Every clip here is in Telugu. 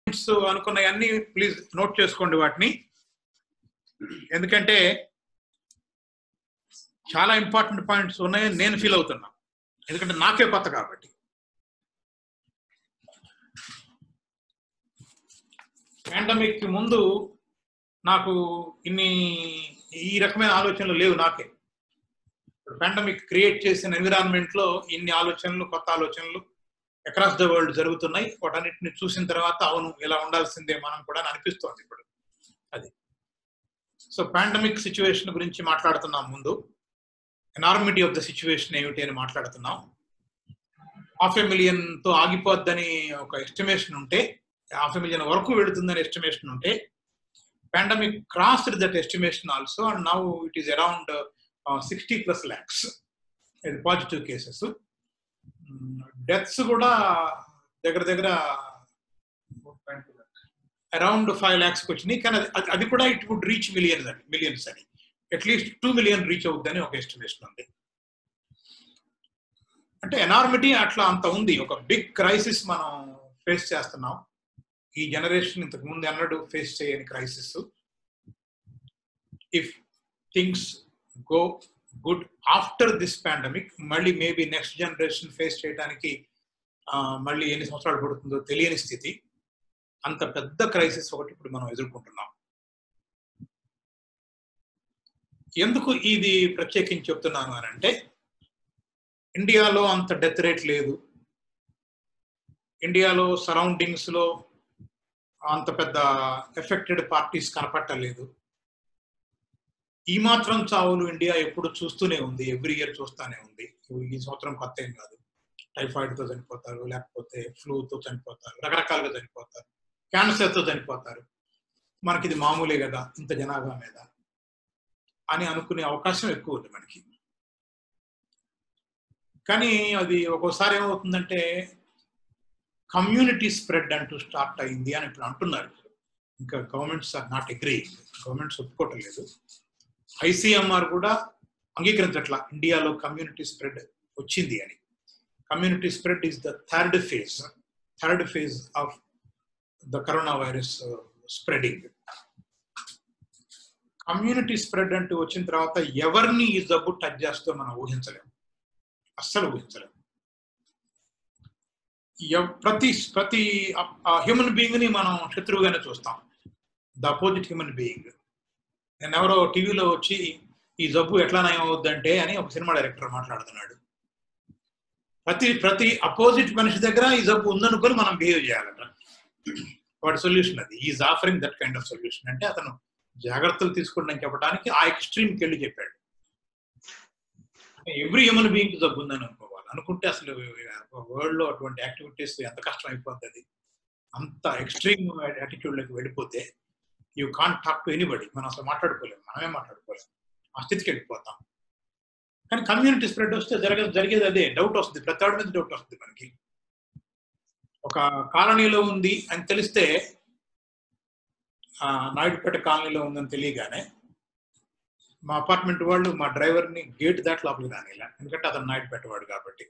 పాయింట్స్ అనుకున్నవన్నీ ప్లీజ్ నోట్ చేసుకోండి వాటిని ఎందుకంటే చాలా ఇంపార్టెంట్ పాయింట్స్ ఉన్నాయని నేను ఫీల్ అవుతున్నా ఎందుకంటే నాకే కొత్త కాబట్టి పాండమిక్ ముందు నాకు ఇన్ని ఈ రకమైన ఆలోచనలు లేవు నాకే పాండమిక్ క్రియేట్ చేసిన ఎన్విరాన్మెంట్ లో ఇన్ని ఆలోచనలు కొత్త ఆలోచనలు అక్రాస్ ద వరల్డ్ జరుగుతున్నాయి వాటన్నిటిని చూసిన తర్వాత అవును ఇలా ఉండాల్సిందే మనం కూడా అని అనిపిస్తోంది ఇప్పుడు అది సో పాండమిక్ సిచ్యువేషన్ గురించి మాట్లాడుతున్నాం ముందు ఎనార్మిటీ ఆఫ్ ద సిచ్యువేషన్ ఏమిటి అని మాట్లాడుతున్నాం హాఫ్ ఎ మిలియన్ తో ఆగిపోద్దని ఒక ఎస్టిమేషన్ ఉంటే హాఫ్ ఎ మిలియన్ వరకు వెళుతుందని ఎస్టిమేషన్ ఉంటే pandemic crossed that estimation also and now it is around sixty plus lakhs positive cases deaths కూడా దగ్గర దగ్గర అరౌండ్ ఫైవ్ ల్యాక్స్ వచ్చినాయి కానీ అది అది కూడా ఇట్ వుడ్ రీచ్ మిలియన్స్ అని మిలియన్స్ అని అట్లీస్ట్ టూ మిలియన్ రీచ్ అవుద్దని ఒక ఎస్టిమేషన్ ఉంది అంటే ఎనార్మిటీ అట్లా అంత ఉంది ఒక బిగ్ క్రైసిస్ మనం ఫేస్ చేస్తున్నాం ఈ జనరేషన్ ఇంతకు ముందు అన్నడు ఫేస్ చేయని crisis if things go good after this pandemic మళ్ళీ మేబీ నెక్స్ట్ జనరేషన్ ఫేస్ చేయడానికి మళ్ళీ ఎన్ని సంవత్సరాలు పడుతుందో తెలియని స్థితి అంత పెద్ద క్రైసిస్ ఒకటి ఇప్పుడు మనం ఎదుర్కొంటున్నాం ఎందుకు ఇది ప్రత్యేకించి చెప్తున్నాను అని అంటే ఇండియాలో అంత డెత్ రేట్ లేదు ఇండియాలో సరౌండింగ్స్ లో అంత పెద్ద ఎఫెక్టెడ్ పార్టీస్ కనపట్టలేదు ఈ మాత్రం చావులు ఇండియా ఎప్పుడు చూస్తూనే ఉంది ఎవ్రీ ఇయర్ చూస్తూనే ఉంది ఈ సంవత్సరం కొత్త ఏం కాదు టైఫాయిడ్ తో చనిపోతారు లేకపోతే ఫ్లూతో చనిపోతారు రకరకాలుగా చనిపోతారు క్యాన్సర్ తో చనిపోతారు మనకి ఇది మామూలే కదా ఇంత జనాభా మీద అని అనుకునే అవకాశం ఎక్కువ ఉంది మనకి కానీ అది ఒక్కోసారి ఏమవుతుందంటే కమ్యూనిటీ స్ప్రెడ్ అంటూ స్టార్ట్ అయింది అని ఇప్పుడు అంటున్నారు ఇంకా governments are not agree governments ఒప్పుకోవటం లేదు ఐసీఎంఆర్ కూడా అంగీకరించట్ల ఇండియాలో కమ్యూనిటీ స్ప్రెడ్ వచ్చింది అని community spread is the third phase third phase of the corona virus spreading community spread అంటూ వచ్చిన తర్వాత ఎవరిని ఈ జబ్బు టచ్ చేస్తో మనం ఊహించలేము అస్సలు ఊహించలేము ప్రతి ప్రతి హ్యూమన్ బీయింగ్ ని మనం శత్రువుగానే చూస్తాం ద అపోజిట్ హ్యూమన్ బీయింగ్ నేను ఎవరో టీవీలో వచ్చి ఈ జబ్బు ఎట్లా నయం అవుద్దంటే అని ఒక సినిమా డైరెక్టర్ మాట్లాడుతున్నాడు ప్రతి ప్రతి అపోజిట్ మనిషి దగ్గర ఈ జబ్బు ఉందనుకొని మనం బిహేవ్ చేయాలట వాటి సొల్యూషన్ అది is offering that kind of solution అంటే అతను జాగ్రత్తలు తీసుకోండి అని చెప్పడానికి ఆ ఎక్స్ట్రీమ్కి వెళ్ళి చెప్పాడు ఎవ్రీ హ్యూమన్ బీయింగ్ జబ్బు ఉందని అనుకోవాలి అనుకుంటే అసలు వరల్డ్ లో అటువంటి యాక్టివిటీస్ ఎంత కష్టం అయిపోతుంది అంత ఎక్స్ట్రీమ్ యాటిట్యూడ్లోకి వెళ్ళిపోతే you can't talk to anybody మనం అసలు మాట్లాడుకోలేము మనమే మాట్లాడుకోలేము ఆ స్థితికి వెళ్ళిపోతాం కానీ కమ్యూనిటీ స్ప్రెడ్ వస్తే జరగ జరిగేది అదే డౌట్ వస్తుంది ప్రతి వాడి మీద డౌట్ వస్తుంది మనకి ఒక కాలనీలో ఉంది అని తెలిస్తే నాయుడుపేట కాలనీలో ఉందని తెలియగానే మా అపార్ట్మెంట్ వాళ్ళు మా డ్రైవర్ని గేట్ దాటి లోపలికి రానిలా ఎందుకంటే అతను నాయుడుపేట వాడు కాబట్టి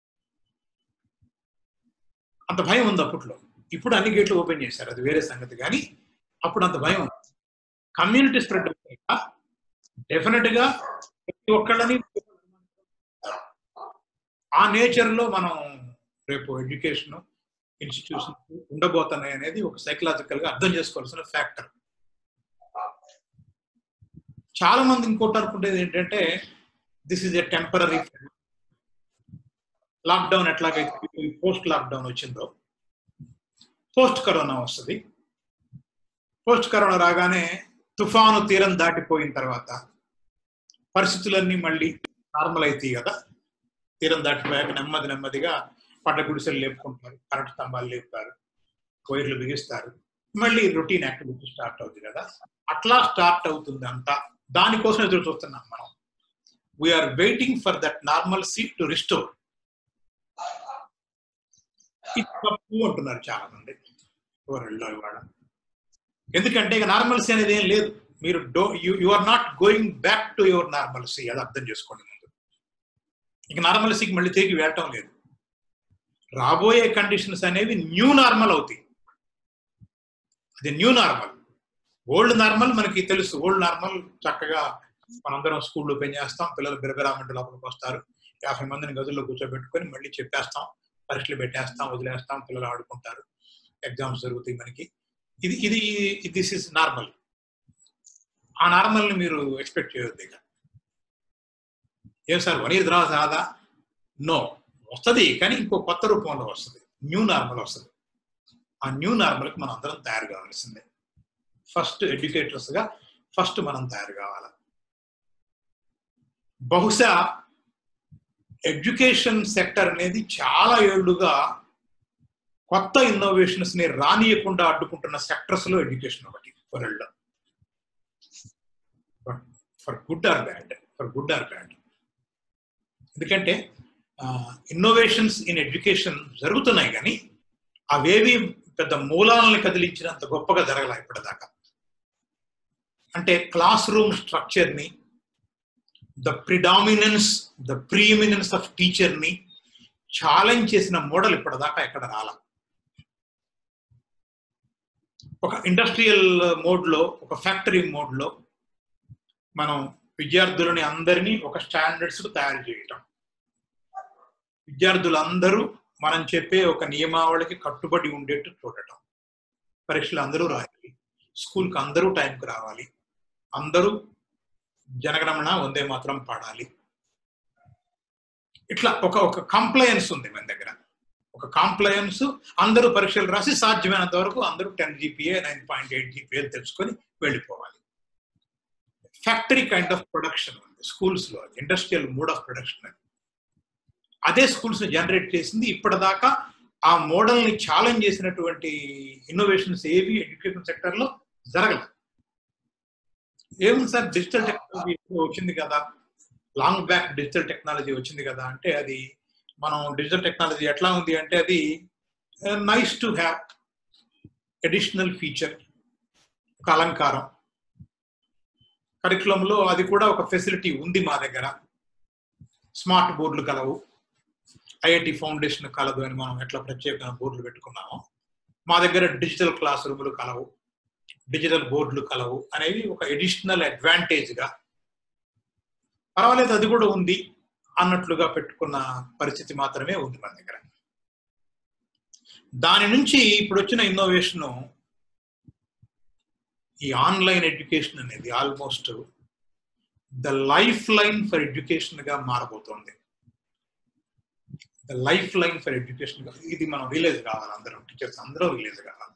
అంత భయం ఉంది అప్పట్లో ఇప్పుడు అన్ని గేట్లు ఓపెన్ చేశారు అది వేరే సంగతి కానీ అప్పుడు అంత భయం ఉంది కమ్యూనిటీ స్ప్రెడ్ డెఫినెట్ గా ప్రతి ఒక్కళ్ళని ఆ నేచర్ లో మనం రేపు ఎడ్యుకేషన్ ఇన్స్టిట్యూషన్ ఉండబోతున్నాయి అనేది ఒక సైకలాజికల్ గా అర్థం చేసుకోవాల్సిన ఫ్యాక్టర్ చాలా మంది ఇంకోటి అనుకునేది ఏంటంటే this is a temporary lockdown ఎట్లాగైతే పోస్ట్ లాక్డౌన్ వచ్చిందో పోస్ట్ కరోనా వస్తుంది పోస్ట్ కరోనా రాగానే తుఫాను తీరం దాటిపోయిన తర్వాత పరిస్థితులన్నీ మళ్ళీ నార్మల్ అవుతాయి కదా తీరం దాటిపోయాక నెమ్మది నెమ్మదిగా పడ్డ గుడిసెలు లేపుకుంటారు కరెంట్ స్తంభాలు లేపుతారు వైర్లు బిగిస్తారు మళ్ళీ రొటీన్ యాక్టివిటీ స్టార్ట్ అవుతుంది కదా అట్లా స్టార్ట్ అవుతుంది అంతా దానికోసం ఎదురు చూస్తున్నాం మనం we're waiting for that normalcy to restore తప్పు అంటున్నారు చాలా మంది వరల్డ్లో ఇవాళ ఎందుకంటే ఇక నార్మల్సీ అనేది ఏం లేదు మీరు do you are not going back to your normalcy అది అర్థం చేసుకోండి ముందు ఇక నార్మల్సీకి మళ్ళీ తిరిగి వెళ్ళటం లేదు రాబోయే కండిషన్స్ అనేవి న్యూ నార్మల్ అవుతాయి అది న్యూ నార్మల్ ఓల్డ్ నార్మల్ మనకి తెలుసు ఓల్డ్ నార్మల్ చక్కగా మనందరం స్కూల్ ఓపెన్ చేస్తాం పిల్లలు బిరబిరామంటే లోపలికి వస్తారు యాభై మందిని గదుల్లో కూర్చోబెట్టుకొని మళ్ళీ చెప్పేస్తాం పరీక్షలు పెట్టేస్తాం వదిలేస్తాం పిల్లలు ఆడుకుంటారు ఎగ్జామ్స్ జరుగుతాయి మనకి ఇది ఇది దిస్ ఇస్ నార్మల్ ఆ నార్మల్ ని మీరు ఎక్స్పెక్ట్ చేయొద్దు ఇక ఏం సార్ వన్ ఇయర్ తర్వాత రాదా నో వస్తుంది కానీ ఇంకో కొత్త రూపంలో వస్తుంది న్యూ నార్మల్ వస్తుంది ఆ న్యూ నార్మల్కి మనం అందరం తయారు కావాల్సిందే ఫస్ట్ ఎడ్యుకేటర్స్ గా ఫస్ట్ మనం తయారు కావాలి బహుశా ఎడ్యుకేషన్ సెక్టర్ అనేది చాలా ఏళ్లుగా కొత్త ఇన్నోవేషన్స్ ని రానియకుండా అడ్డుకుంటున్న సెక్టర్స్ లో ఎడ్యుకేషన్ ఒకటి వరల్డ్ లో for good or bad for good or bad ఎందుకంటే ఇన్నోవేషన్స్ ఇన్ ఎడ్యుకేషన్ జరుగుతున్నాయి కానీ అవేవి పెద్ద మూలాలను కదిలించినంత గొప్పగా జరగల ఇప్పటిదాకా అంటే క్లాస్ రూమ్ స్ట్రక్చర్ ని the predominance the preeminence of teacher ని ఛాలెంజ్ చేసిన మోడల్ ఇప్పటిదాకా ఎక్కడ రాల ఒక ఇండస్ట్రియల్ మోడ్ లో ఒక ఫ్యాక్టరీ మోడ్ లో మనం విద్యార్థులని అందరినీ ఒక స్టాండర్డ్స్ తయారు చేయటం విద్యార్థులందరూ మనం చెప్పే ఒక నియమావళికి కట్టుబడి ఉండేట్టు చూడటం పరీక్షలు అందరూ రాయాలి స్కూల్కి అందరూ టైంకి రావాలి అందరూ జనగణమన వందే మాత్రం పాడాలి ఇట్లా ఒక ఒక కంప్లయన్స్ ఉంది మన దగ్గర ఒక కాంప్లయన్స్ అందరూ పరీక్షలు రాసి సాధ్యమైనంత వరకు అందరూ ten GPA nine point eight GPA తెలుసుకొని వెళ్ళిపోవాలి ఫ్యాక్టరీ కైండ్ ఆఫ్ ప్రొడక్షన్ ఉంది స్కూల్స్ లో ఇండస్ట్రియల్ మోడ్ ఆఫ్ ప్రొడక్షన్ అది అదే స్కూల్స్ జనరేట్ చేసింది ఇప్పటిదాకా ఆ మోడల్ ని ఛాలెంజ్ చేసినటువంటి ఇన్నోవేషన్స్ ఏవి ఎడ్యుకేషన్ సెక్టర్ లో జరగలేదు ఏముంది సార్ డిజిటల్ టెక్నాలజీ వచ్చింది కదా లాంగ్ బ్యాక్ డిజిటల్ టెక్నాలజీ వచ్చింది కదా అంటే అది మనం డిజిటల్ టెక్నాలజీ ఎట్లా ఉంది అంటే అది nice to have additional feature ఒక అలంకారం కరికులంలో అది కూడా ఒక ఫెసిలిటీ ఉంది మా దగ్గర స్మార్ట్ బోర్డులు కలవు ఐఐటి ఫౌండేషన్ కలదు అని మనం ఎట్లా ప్రత్యేకంగా బోర్డులు పెట్టుకున్నామో మా దగ్గర డిజిటల్ క్లాస్ రూములు కలవు డిజిటల్ బోర్డులు కలవు అనేవి ఒక ఎడిషనల్ అడ్వాంటేజ్గా పర్వాలేదు అది కూడా ఉంది అన్నట్లుగా పెట్టుకున్న పరిస్థితి మాత్రమే ఉంది మన దగ్గర దాని నుంచి ఇప్పుడు వచ్చిన ఇన్నోవేషన్ ఈ ఆన్లైన్ ఎడ్యుకేషన్ అనేది almost the lifeline for education గా మారబోతోంది the lifeline for education ఇది మనం రిలీజ్ కావాలి అందరం టీచర్స్ అందరూ రిలీజ్ కావాలి